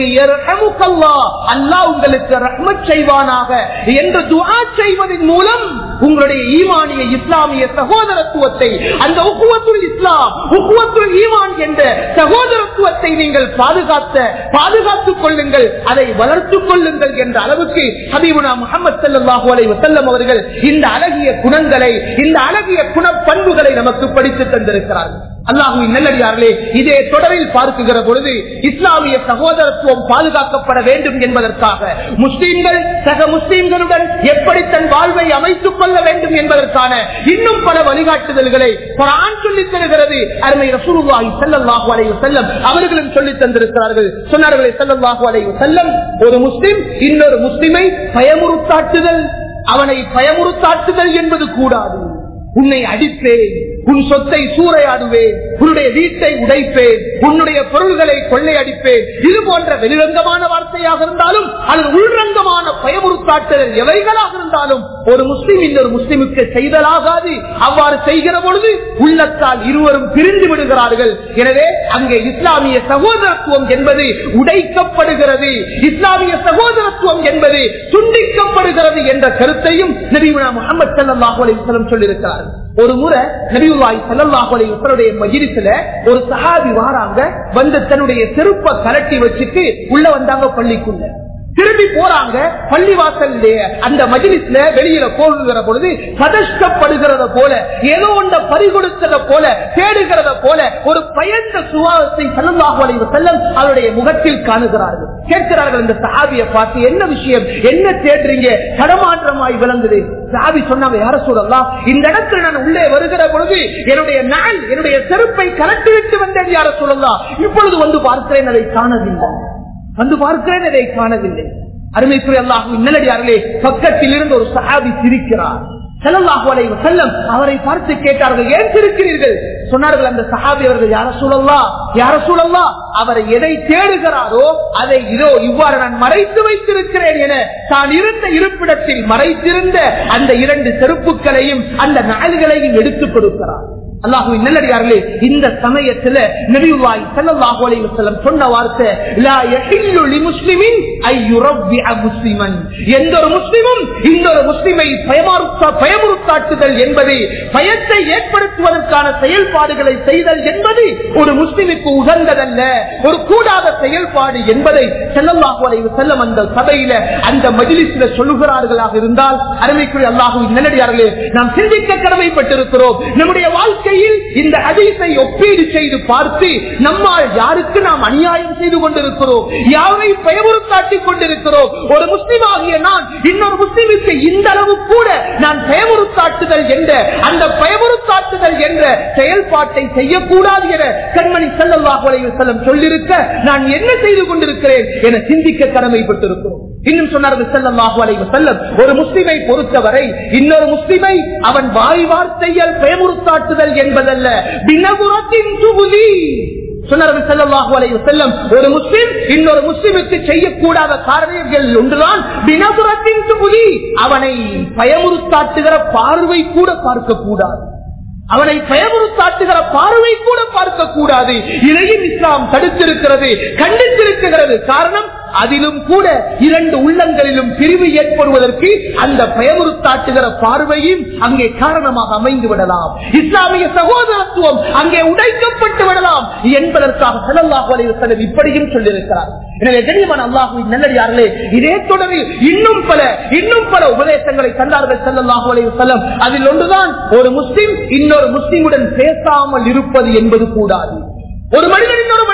அல்லா உங்களுக்கு ரஹ்மத் செய்வானாக என்று துஆ செய்வதன் மூலம் உங்களுடைய ஈமானிய இஸ்லாமிய சகோதரத்துவத்தை அந்த உக்குவத்துல் இஸ்லாம் உக்குவத்துல் ஈமான் என்ற சகோதரத்துவத்தை நீங்கள் பாதுகாத்த பாதுகாத்துக் கொள்ளுங்கள் அதை வளர்த்துக் கொள்ளுங்கள் என்ற அளவுக்கு ஹபீபுனா முகமது சல்லாஹூ அலை வசல்லம் அவர்கள் இந்த அழகிய குணங்களை இந்த அழகிய குண பண்புகளை நமக்கு படித்து தந்திருக்கிறார்கள் அல்லாஹுவின் நல்லடியார்களே இதே தொடரில் பார்க்குகிற பொழுது இஸ்லாமிய சகோதரத்துவம் பாதுகாக்கப்பட வேண்டும் என்பதற்காக முஸ்லீம்கள் சக முஸ்லீம்களுடன் எப்படி தன் வாழ்வை அமைத்துக் கொள்ள வேண்டும் என்பதற்கான இன்னும் பல வழிகாட்டுதல்களை குரான் சொல்லித் தருகிறது அருமை ரசூலுல்லாஹி ஸல்லல்லாஹு அலைஹி வஸல்லம் அவர்களும் சொல்லித் தந்திருக்கிறார்கள் சொன்னார்களே ஸல்லல்லாஹு அலைஹி வஸல்லம் ஒரு முஸ்லிம் இன்னொரு முஸ்லிமை பயமுறுத்தாட்டுதல் அவனை பயமுறுத்தாட்டுதல் என்பது கூடாது உன்னை அடிப்பேன் உன் சொத்தை சூறையாடுவேன் உன்னுடைய வீட்டை உடைப்பேன் உன்னுடைய பொருள்களை கொள்ளையடிப்பேன் இது போன்ற வெளிரங்கமான வார்த்தையாக இருந்தாலும் அல்லது உள்ரங்கமான பயமுறுத்தாட்டுதல் எவைகளாக இருந்தாலும் ஒரு முஸ்லிம் இன்னொரு முஸ்லிமுக்கு செய்தலாகாது அவ்வாறு செய்கிற பொழுது உள்ளத்தால் இருவரும் பிரிந்து விடுகிறார்கள் எனவே அங்கே இஸ்லாமிய சகோதரத்துவம் என்பது உடைக்கப்படுகிறது இஸ்லாமிய சகோதரத்துவம் என்பது துண்டிக்கப்படுகிறது என்ற கருத்தையும் நபிமுனா முகமது சல்லாஹூ அலிஸ்லம் சொல்லியிருக்கிறார் ஒரு முறை நபிவாய் சல்லாஹூ அலிஸ்வருடைய மஜிலிசுல ஒரு சஹாபி வாராங்க வந்து தன்னுடைய செருப்பை கலட்டி வச்சுட்டு உள்ள வந்தாங்க பள்ளிக்குள்ள திரும்பி போறாங்க பள்ளிவாசல் அந்த மஜிலிஸ்ல வெளியில போகுகிற பொழுது பதஷ்டப்படுகிறத போல ஏதோ ஒன்ற பறிகொடுத்தத போல தேடுகிறத போல ஒரு பயந்த சுவாசத்தை செல்லமாக செல்லம் அவருடைய முகத்தில் காணுகிறார்கள் கேட்கிறார்கள் இந்த சஹாபியை பார்த்து என்ன விஷயம் என்ன தேடுறீங்க தடமாற்றமாய் விளங்குது சாபி சொன்னாங்க யார சொல்லலாம் இந்த இடத்துல நான் உள்ளே வருகிற பொழுது என்னுடைய நாள் என்னுடைய செருப்பை கலட்டி விட்டு வந்தேன் யார சொல்லலாம் இப்பொழுது வந்து பார்க்கிறேன் அதை காணவில்லை வந்து பார்க்கிறேன் அதை காணவில்லை அருமைக்குரிய அல்லாஹு நல்லடியார்களே பக்கத்தில் இருந்து ஒரு சஹாபி சிரிக்கிறார் செல்லல்லாஹு செல்லம் அவரை பார்த்து கேட்டார்கள் ஏன் சிரிக்கிறீர்கள் சொன்னார்கள் அந்த சஹாபி அவர்கள் யார சூழல்லா யார சூழல்லா அவர் எதை தேடுகிறாரோ அதை இதோ இவ்வாறு நான் மறைத்து வைத்திருக்கிறேன் என தான் இருந்த இருப்பிடத்தில் மறைத்திருந்த அந்த இரண்டு செருப்புகளையும் அந்த நாள்களையும் எடுத்துக் கொடுக்கிறார் அல்லாஹுவின் நல்லடியார்களே இந்த சமயத்துல நபிவாய் செல்லல்லாஹு அலைஹி வஸல்லம் சொன்ன வார்த்தை லா யஹில்லு லிமுஸ்லிமின் ஐ யுரவ்விஅ முஸ்லிமன் எந்த ஒரு முஸ்லிமும் இன்னொரு முஸ்லிமை பயமுறுத்தா பயமுறுத்தாட்டுதல் என்பது பயத்தை ஏற்படுத்துவதற்கான செயல்பாடுகளை செய்தல் என்பது ஒரு முஸ்லிமுக்கு உகந்ததல்ல ஒரு கூடாத செயல்பாடு என்பதை செல்லல்லாஹு அலைஹி வஸல்லம் அந்த சபையில அந்த மஜ்லிஸ்ல சொல்லுகிறார்களாக இருந்தால் அருமைக்குரிய அல்லாஹுவின் நல்லடியார்களே நாம் சிந்திக்க கடமைப்பட்டிருக்கிறோம் நம்முடைய வாழ்க்கையில் இந்த ஹதீஸை ஒப்பீடு செய்து பார்த்து நம்மால் யாருக்கு நாம் அநியாயம் செய்து கொண்டிருக்கிறோம் யாரை பயமுறுத்தாட்டிக் கொண்டிருக்கிறோம் ஒரு முஸ்லிம் ஆகிய நான் இன்னொரு முஸ்லிமுக்கு இந்த அளவு கூட நான் பயமுறுத்தாட்டுதல் என்ற அந்த பயமுறுத்தாட்டுதல் என்ற செயல்பாட்டை செய்யக்கூடாது என கண்மணி செல்லல்லாஹு செல்லம் சொல்லிருக்க நான் என்ன செய்து கொண்டிருக்கிறேன் என சிந்திக்க கடமைப்பட்டிருக்கிறோம் இன்னும் சொன்னார்கள் செல்லல்லாஹு அலைஹி வஸல்லம் ஒரு முஸ்லிமை பொறுத்தவரை இன்னொரு முஸ்லிமை அவன் வாய் வார்த்தையால் பயமுறுத்தாட்டுதல் என்பதல்ல பின்னபுரத்தின் துபுதி சொன்னார்கள் செல்லல்லாஹு அலைஹி வஸல்லம் ஒரு முஸ்லிம் இன்னொரு முஸ்லிமுக்கு செய்யக்கூடாத காரணங்கள் ஒன்றுதான் பினபுரத்தின் துபுதி அவனை பயமுறுத்தாட்டுகிற பார்வை கூட பார்க்க கூடாது அவனை பயமுறுத்தாட்டுகிற பார்வை கூட பார்க்க கூடாது இதையும் இஸ்லாம் தடுத்திருக்கிறது கண்டித்திருக்கிறது காரணம் அதிலும் கூட இரண்டு உள்ளங்களிலும் பிரிவு ஏற்படுவதற்கு அந்த பயமுறுத்தாட்டுகிற பார்வையும் அங்கே காரணமாக அமைந்து விடலாம் இஸ்லாமிய சகோதரத்துவம் அங்கே உடைக்கப்பட்டு விடலாம் என்பதற்காக செல்லல்லாஹு அலைவசலம் இப்படியும் சொல்லியிருக்கிறார் எனவே கண்ணியமான அல்லாஹுவின் நல்லடியார்களே இதே தொடரில் இன்னும் பல இன்னும் பல உபதேசங்களை தந்தார்கள் செல்லல்லாஹு அலைவசல்லம் அதில் ஒன்றுதான் ஒரு முஸ்லிம் இன்னொரு முஸ்லிமுடன் பேசாமல் இருப்பது என்பது கூடாது ஒரு மனிதன் இன்னொரு மனிதனுடன்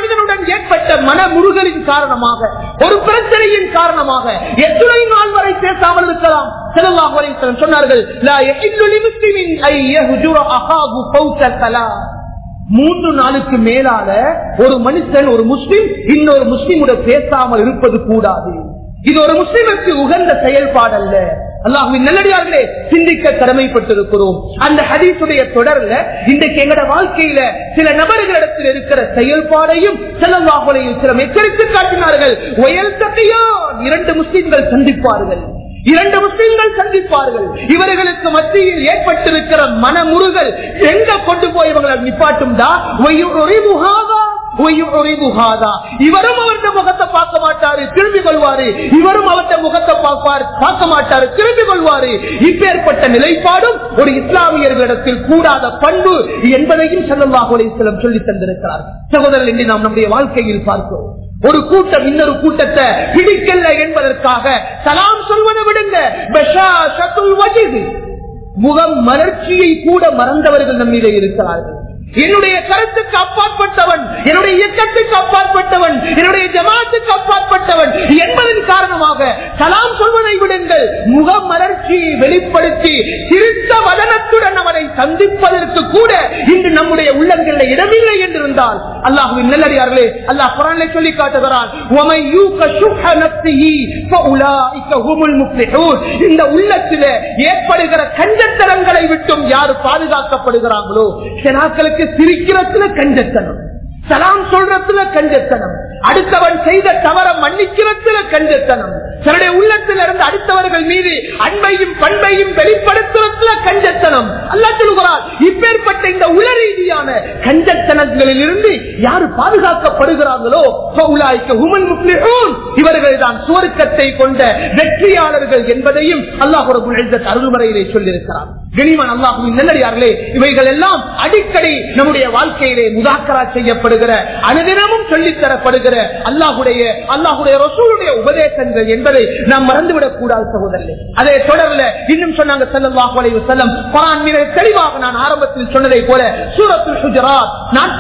மாதம் ஏற்பட்ட மனமுருகலின் காரணமாக ஒரு பிரச்சனையின் காரணமாக எத்துணை நாள் வரை பேசாமல் இருக்கலாம் ஸல்லல்லாஹு அலைஹி வஸல்லம் சொன்னார்கள் லா யஹில்லு லிமுஸ்லிமின் ஐ யஹ்ஜுர அஹாஹு ஃபௌக ஸலாத் மூன்று நாளுக்கு மேலால ஒரு மனுஷன் ஒரு முஸ்லிம் இன்னொரு முஸ்லிமுடன் பேசாமல் இருப்பது கூடாது இது ஒரு முஸ்லிமுக்கு உகந்த செயல்பாடு அல்ல அல்லாஹுவின் நல்லடியார்களே சிந்திக்க கடமைப்பட்டிருக்கிறோம் அந்த ஹதீசுடைய தொடர்ல இன்றைக்கு எங்கட வாழ்க்கையில சில நபர்களிடத்தில் இருக்கிற செயல்பாடையும் செல்லவாகுலையும் சில எச்சரித்து காட்டினார்கள் ஒயல் சட்டையோ இரண்டு முஸ்லிம்கள் சந்திப்பார்கள் இரண்டு முஸ்லிம்கள் சந்திப்பார்கள் இவர்களுக்கு மத்தியில் ஏற்பட்டிருக்கிற மனமுருகல் எங்க கொண்டு போய் இவங்களை நிப்பாட்டும்டா இவரும் அவருடைய முகத்தை பார்க்க மாட்டாரு திரும்பி கொள்வாரு இவரும் அவருடைய முகத்தை பார்ப்பார் பார்க்க மாட்டாரு திரும்பி கொள்வாரு இப்பேற்பட்ட நிலைப்பாடும் ஒரு இஸ்லாமியர்களிடத்தில் கூடாத பண்பு என்பதையும் செல்லல்லாஹு சிலம் சொல்லி தந்திருக்கிறார் சகோதரர் என்று நாம் நம்முடைய வாழ்க்கையில் பார்க்கிறோம் ஒரு கூட்டம் இன்னொரு கூட்டத்தை பிடிக்கல என்பதற்காக சலாம் சொல்வதை விடுங்க பஷாஷத்துல் வஜிது. முகம் மலர்ச்சியை கூட மறந்தவர்கள் நம்மிலே இருக்கிறார்கள் என்னுடைய கருத்துக்கு அப்பாற்பட்டவன் என்னுடைய இயக்கத்துக்கு அப்பாற்பட்டவன் என்னுடைய ஜமாத்துக்கு அப்பாற்பட்டவன் என்பதன் காரணமாக சலாம் சொல்வதை விடுங்கள் முக மலர்ச்சியை வெளிப்படுத்தி திருத்த வதனத்துடன் அவனை சந்திப்பதற்கு கூட இன்று நம்முடைய உள்ளங்களில் இடமில்லை என்றிருந்தால் அல்லாஹுவின் நல்லடியார்களே அல்லாஹ் குரானை சொல்லி காட்டுகிறான் "وَمَنْ يُوقَ شُحَّ نَفْسِهِ فَأُولَٰئِكَ هُمُ الْمُفْلِحُونَ." இந்த உள்ளத்திலே ஏற்படுகிற கஞ்சத்தனங்களை விட்டும் யார் பாதுகாக்கப்படுகிறாங்களோ செனாக்களுக்கு சிரிக்கிறதுல கஞ்சத்தனம் சலாம் சொல்றதுல கஞ்சத்தனம் அடுத்தவன் செய்த தவற மன்னிக்கிறதுல கஞ்சத்தனம் தன்னுடைய உள்ளத்தில் இருந்து அடுத்தவர்கள் மீது அன்பையும் பண்பையும் வெளிப்படுத்துவதுல கஞ்சத்தனம் அல்ல சொல்கிறார் இப்பேற்பட்ட இந்த உல ரீதியான கஞ்சத்தனங்களில் இருந்து யாரு பாதுகாக்கப்படுகிறார்களோ ஃபௌலாய்க்க ஹுமன் முஃப்லிஹூன். இவர்கள் தான் சுவர்க்கத்தை கொண்ட வெற்றியாளர்கள் என்பதையும் அல்லாஹ் அருள்முறையிலே சொல்லியிருக்கிறார் கனிமன் அல்லாஹுவின் நல்லடியார்களே இவைகள் எல்லாம் அடிக்கடி நம்முடைய வாழ்க்கையிலே முதாக்கரா செய்யப்படுகிற அனுதினமும் சொல்லித் தரப்படுகிற அல்லாஹுடைய அல்லாஹுடைய ரசூலுடைய உபதேசங்கள் என்பதை நாம் மறந்துவிடக் கூடாது சகோதரர்களே அதே தொடர்ல இன்னும் சொன்னாங்க ஸல்லல்லாஹு அலைஹி வஸல்லம் குர்ஆன் மிக தெளிவாக நான் ஆரம்பத்தில் சொன்னதை போல சூரத்துல் ஹுஜராத்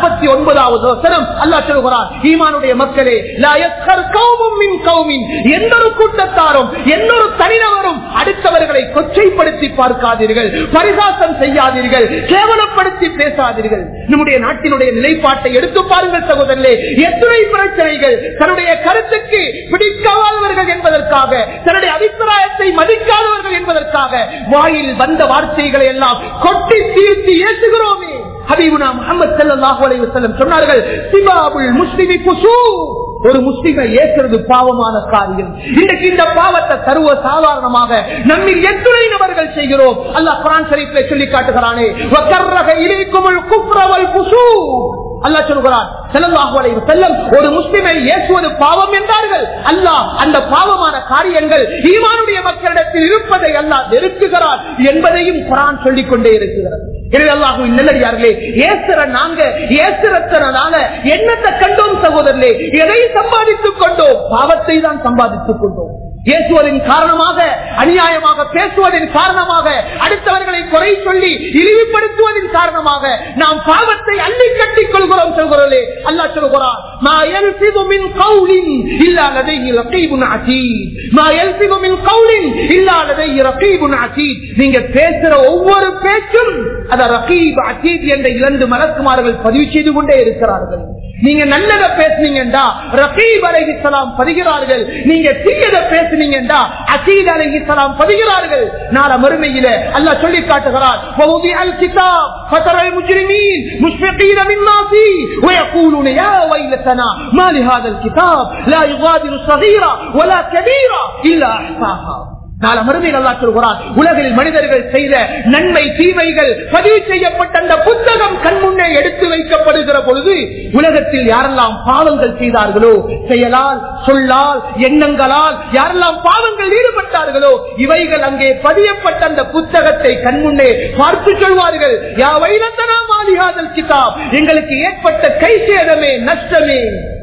49வது வசனம் அல்லாஹ் சொல்கிறார் ஈமானுடைய மக்களே லா யஸ்கர் கௌமும் மின் கௌமின் எந்த ஒரு கூட்டத்தாரும் எந்த ஒரு தனிநபரும் அடுத்தவர்களை கொச்சைப்படுத்தி பார்க்காதீர்கள் பரிகாசம் செய்யாதீர்கள் கேவலப்படுத்தி பேசாதீர்கள் நம்முடைய நாட்டினுடைய நிலைப்பாட்டை எடுத்து பாருங்கள் சகோதரர்களே எத்தனை பிரச்சனைகள் தன்னுடைய கருத்துக்கு பிடிக்காதவர்கள் என்பதற்காக தன்னுடைய அபிப்பிராயத்தை மதிக்காதவர்கள் என்பதற்காக வாயில் வந்த வார்த்தைகளை எல்லாம் கொட்டி தீர்த்து ஏற்றுகிறோமே ஹபீபுனா முகமது ஸல்லல்லாஹு அலைஹி வஸல்லம் சொன்னார்கள் சிபாபுல் முஸ்லிமி குசூ ஒரு முஸ்லிமை ஏற்கிறது பாவமான காரியம் இன்றைக்கு இந்த பாவத்தை சர்வ சாதாரணமாக நம்மில் எத்துணை நபர்கள் செய்கிறோம் அல்லாஹ் குரான் ஷரீஃபிலே சொல்லி காட்டுகிறானே வக்கர்ரக இலைக்குமுல் குஃப்ர வல் ஃபுசூக் அல்லாஹ் சொல்கிறான் ஸல்லல்லாஹு அலைஹி வஸல்லம் ஒரு முஸ்லிமை ஏசுவது பாவம் என்றார்கள் அல்லாஹ் அந்த பாவமான காரியங்கள் ஈமானுடைய மக்களிடத்தில் இருப்பதை அல்லாஹ் வெறுக்குகிறார் என்பதையும் குரான் சொல்லிக் கொண்டே இருக்கிறது எனவே அல்லாஹுவின் நல்லடியார்களே ஏசுற நாங்க ஏசுறத்தனால என்னத்தை கண்டோம் சகோதரர்களே எதை சம்பாதித்துக் கொண்டோம் பாவத்தை தான் சம்பாதித்துக் கொண்டோம் ஏசுவதன் காரணமாக அநியாயமாக பேசுவதன் காரணமாக அடுத்தவர்களை குறை சொல்லி இழிவுபடுத்துவதன் காரணமாக நாம் பாவத்தை அள்ளி கட்டிக் கொள்கிறோம் சொல்கிறோம் அல்லா சொல்கிறார் "மா யல்ஃபிது மின் கௌலின் இல்லா லதைஹி ரகீபுன் அதீத்." "மா யல்ஃபிது மின் கௌலின் இல்லா லதைஹி ரகீபுன் அதீத்." நீங்க பேசுற ஒவ்வொரு பேச்சும் அத ரகீப் அதீத் என்ற இரண்டு மலக்குமார்கள் பதிவு செய்து கொண்டே இருக்கிறார்கள் நீங்க நல்லத பேசுனீங்கடா ரகீப் அலைஹிஸ்ஸலாம் பதிகிறார்கள் நீங்க தீயத பேசுனீங்கடா அசீத் அலைஹிஸ்ஸலாம் பதிகிறார்கள் நாள மறுமையில அல்லாஹ் சொல்லி காட்டுகிறார் وَوُضِعَ الْكِتَابُ فَتَرَى الْمُجْرِمِينَ مُشْفِقِينَ مِمَّا فِيهِ وَيَقُولُونَ يَا وَيْلَتَنَا مَا لِهَذَا الْكِتَابِ لَا يُغَادِرُ صَغِيرًا وَلَا كَبِيرًا إِلَّا أَحْصَاهَا நாள மறுமையில் அல்லா சொல்கிறார் உலகில் மனிதர்கள் செய்த நன்மை தீமைகள் பதிவு செய்யப்பட்ட அந்த புத்தகம் கண்முன்னே எடுத்து வைக்கப்படுகிற பொழுது உலகத்தில் யாரெல்லாம் பாவங்கள் செய்தார்களோ செயலால் சொல்லால் எண்ணங்களால் யாரெல்லாம் பாவங்கள் ஈடுபட்டார்களோ இவைகள் அங்கே பதியப்பட்ட அந்த புத்தகத்தை கண்முன்னே பார்த்து சொல்வார்கள் யா வைரத்தனா மாலிகாதல் கிதாப் எங்களுக்கு ஏற்பட்ட கை சேதமே நஷ்டமே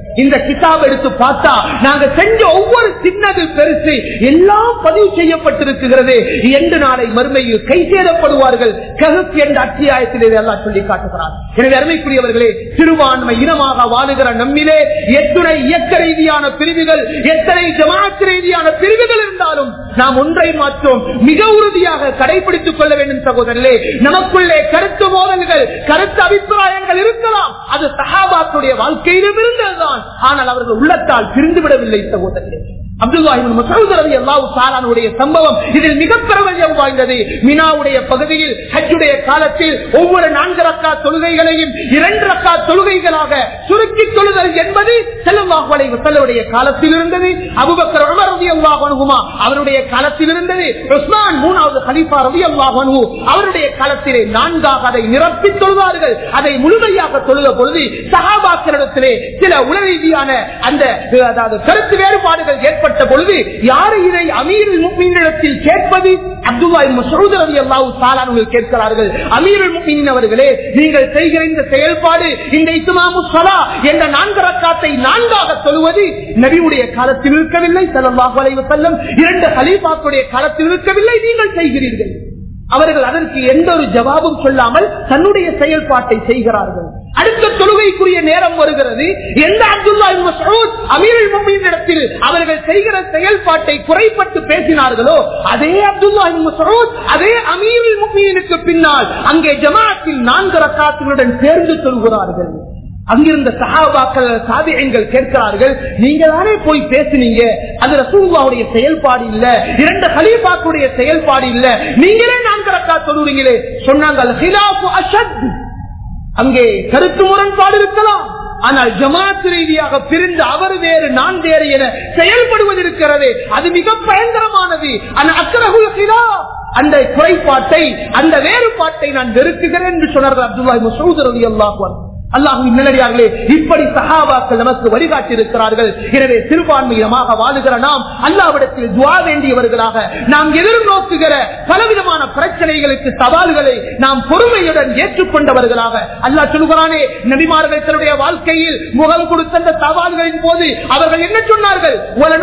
இந்த கிதாப் எடுத்து பார்த்தா நாங்க செஞ்ச ஒவ்வொரு சின்னது பெருசு எல்லாம் பதிவு செய்யப்பட்டிருக்கிறது என்று நாளை மறுமையில் கை சேதப்படுவார்கள் கருத்து என்ற அத்தியாயத்தில் இதெல்லாம் சொல்லி காட்டுகிறார் எனவே அருமைக்குரியவர்களே சிறுபான்மை இனமாக வாழுகிற நம்மிலே எத்தனை இயக்க ரீதியான பிரிவுகள் எத்தனை ஜமாத் ரீதியான பிரிவுகள் இருந்தாலும் நாம் ஒன்றை மாற்றோம் மிக உறுதியாக கடைபிடித்துக் கொள்ள வேண்டும் சகோதரர்களே நமக்குள்ளே கருத்து மோதல்கள் கருத்து அபிப்பிராயங்கள் இருக்கலாம் அது சஹாபாத்துடைய வாழ்க்கையிலும் இருந்ததுதான் ஆனால் அவர்கள் உள்ளத்தால் பிரிந்து விடவில்லை சகோதரர்களே அப்துல்லாஹிபின் மசூத் ரவி அல்லாஹு தாலானுடைய சம்பவம் இதில் மிக பிரபல்யம் வாய்ந்தது மினாவுடைய பகுதியில் ஹஜ்ஜுடைய காலத்தில் ஒவ்வொரு நான்கு ரக்கா தொழுகைகளையும் இரண்டு ரக்கா தொழுகைகளாக சுருக்கி தொழுதல் என்பது செல்லவாஹு அலைஹி வஸல்லுடைய காலத்தில் இருந்தது அபூபக்கர் உமர் ரலியல்லாஹு அன்ஹுமா அவருடைய காலத்தில் இருந்தது உஸ்மான் மூணாவது கலீஃபா ரலியல்லாஹு அன்ஹு அவருடைய காலத்திலே நான்காக அதை நிரப்பி தொழுவார்கள் அதை முழுமையாக தொழுத பொழுது சஹாபாக்களிடத்திலே சில உள ரீதியான அந்த அதாவது கருத்து வேறுபாடுகள் ஏற்பட்ட பொழுது யாரை இதை அமீரில் முக்மீனிடத்தில் கேட்பது அப்துல்லா மசூத் ரவி அல்லாஹு சாலானுகள் கேட்கிறார்கள் அமீருல் முக்மீன் அவர்களே நீங்கள் செய்கிற இந்த செயல்பாடு இந்த இஸ்மாமு சலா என்ற நான்கு ரக்காத்தை நான்காக சொல்லுவது நபியுடைய காலத்தில் இருக்கவில்லை செல்லல்லாஹு அலைஹி வஸல்லம் இரண்டு ஹலீஃபாக்களுடைய காலத்தில் இருக்கவில்லை நீங்கள் செய்கிறீர்கள் அவர்கள் அதற்கு எந்த ஒரு ஜவாபும் சொல்லாமல் தன்னுடைய செயல்பாட்டை செய்கிறார்கள் அடுத்த தொழுகைக்குரிய நேரம் வருகிறது எந்த அப்துல்லா மசூத் அமீருல் முக்மீனிடத்தில் அவர்கள் செய்கிற செயல்பாட்டை குறைப்பட்டு பேசினார்களோ அதே அப்துல்லா மசூத் அதே அமீருல் முக்மீனுக்கு பின்னால் அங்கே ஜமாத்தில் நான்கு ரக்காத்துகளுடன் சேர்ந்து சொல்கிறார்கள் அங்கிருந்த சகாபாக்கள் சாதியங்கள் கேட்கிறார்கள் நீங்க தானே போய் பேசுனீங்க அது ரசூல்லாவுடைய செயல்பாடு இல்ல இரண்டு ஹலீஃபாக்குடைய செயல்பாடு இல்ல நீங்களே நான்கு ரக்கா சொல்லுறீங்களே சொன்னாங்க அங்கே கருத்து முரண்பாடு இருக்கலாம் ஆனால் ஜமாத் ரீதியாக பிரிந்து அவர் வேறு நான் வேறு என செயல்படுவது இருக்கிறது அது மிக பயங்கரமானது அந்த குறைபாட்டை அந்த வேறுபாட்டை நான் வெறுக்குகிறேன் என்று சொன்னார்கள் அப்துல்லா மசூத் ரவி அல்லாஹ் அல்லாஹுவின் நிலடியார்களே இப்படி சகாபாக்கள் நமக்கு வழிகாட்டி இருக்கிறார்கள் எனவே சிறுபான்மையினமாக வாழுகிற நாம் அல்லாவிடத்தில் துவா வேண்டியவர்களாக நாம் எதிர்நோக்குகிற பலவிதமான பிரச்சனைகளுக்கு சவால்களை நாம் பொறுமையுடன் ஏற்றுக்கொண்டவர்களாக அல்லாஹ் சொல்கிறானே நபிமார்கள் தன்னுடைய வாழ்க்கையில் முகம் கொடுத்த அந்த சவால்களின் போது அவர்கள் என்ன சொன்னார்கள்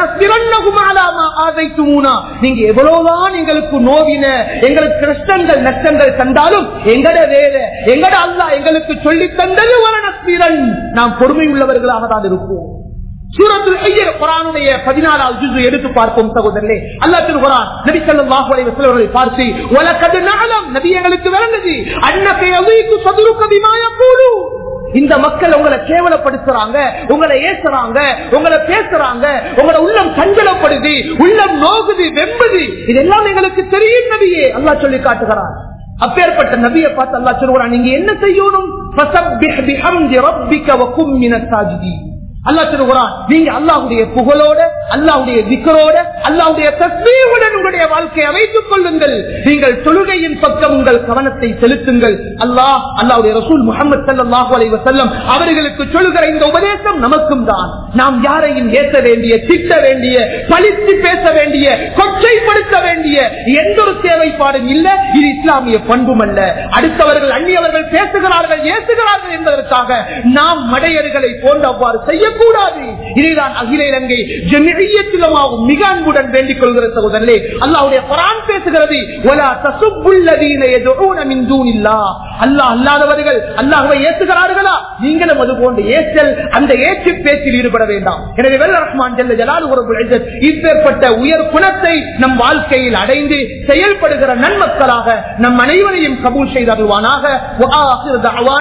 நீங்க எவ்வளவுதான் எங்களுக்கு நோவின எங்களுக்கு கஷ்டங்கள் நஷ்டங்கள் தந்தாலும் எங்கட வேலை எங்கட அல்லா எங்களுக்கு சொல்லி தந்தது நாம் பொறுமை உள்ளவர்களாக தான் இருப்போம் சூரத்தில் ஐயர் குரானுடைய பதினாலாவது ஜுசு எடுத்து பார்ப்போம் சகோதரர்களே அல்லா திருகுரான் நபி ஸல்லல்லாஹு அலைஹி வஸல்லம் பார்த்து வலகத் நஅலம் நபி எங்களுக்கு விளங்குது அன்னக யதீகு சதுருக பிமா யகூலு இந்த மக்கள் உங்களை கேவலப்படுத்துறாங்க உங்களை ஏசுறாங்க உங்களை பேசுறாங்க உங்களோட உள்ளம் சஞ்சலப்படுது உள்ளம் நோகுது வெம்புது இதெல்லாம் எங்களுக்கு தெரியும் நபியே அல்லாஹ் சொல்லி காட்டுகிறான் அப்பேற்பட்ட நபியை பார்த்து அல்லா சொல்லுவான் நீங்க என்ன செய்யணும் அல்லா சொல்லுகிறான் நீங்க அல்லாவுடைய புகழோட அல்லாவுடைய திக்கரோட அல்லாவுடைய தஸ்மீவுடன் உங்களுடைய வாழ்க்கையை அமைத்துக் கொள்ளுங்கள் நீங்கள் தொழுகையின் பக்கம் உங்கள் கவனத்தை செலுத்துங்கள் அல்லாஹ் அல்லாவுடைய ரசூல் முகமது சல்லாஹூ அலை வசல்லம் அவர்களுக்கு சொல்லுகிற இந்த உபதேசம் நமக்கும் தான் நாம் யாரையும் ஏற்ற வேண்டிய திட்ட வேண்டிய பழித்து பேச வேண்டிய கொச்சைப்படுத்த வேண்டிய எந்த ஒரு தேவைப்பாடும் இல்ல இது இஸ்லாமிய பண்பும் அல்ல அடுத்தவர்கள் அந்நியவர்கள் பேசுகிறார்கள் ஏசுகிறார்கள் என்பதற்காக நாம் மடையர்களை போன்ற அவ்வாறு செய்யக்கூடாது இதைதான் அகில இலங்கை ஜெமியத்திலமாகும் மிக அன்புடன் வேண்டிக் கொள்கிற சகோதரே அல்லாவுடைய குரான் பேசுகிறது அல்லாஹ் அல்லாதவர்கள் அல்லாஹுவை ஏற்றுகிறார்களா நீங்களும் அது போன்ற ஏற்றல் அந்த ஏற்று பேச்சில் ஈடுபட வேண்டாம் எனவே வெள்ள ரஹ்மான் ஜல்ல ஜலால் ஒரு இப்பேற்பட்ட உயர் குணத்தை நம் வாழ்க்கையில் அடைந்து செயல்படுகிற நன்மக்களாக நம் அனைவரையும் கபூல் செய்தருவானாக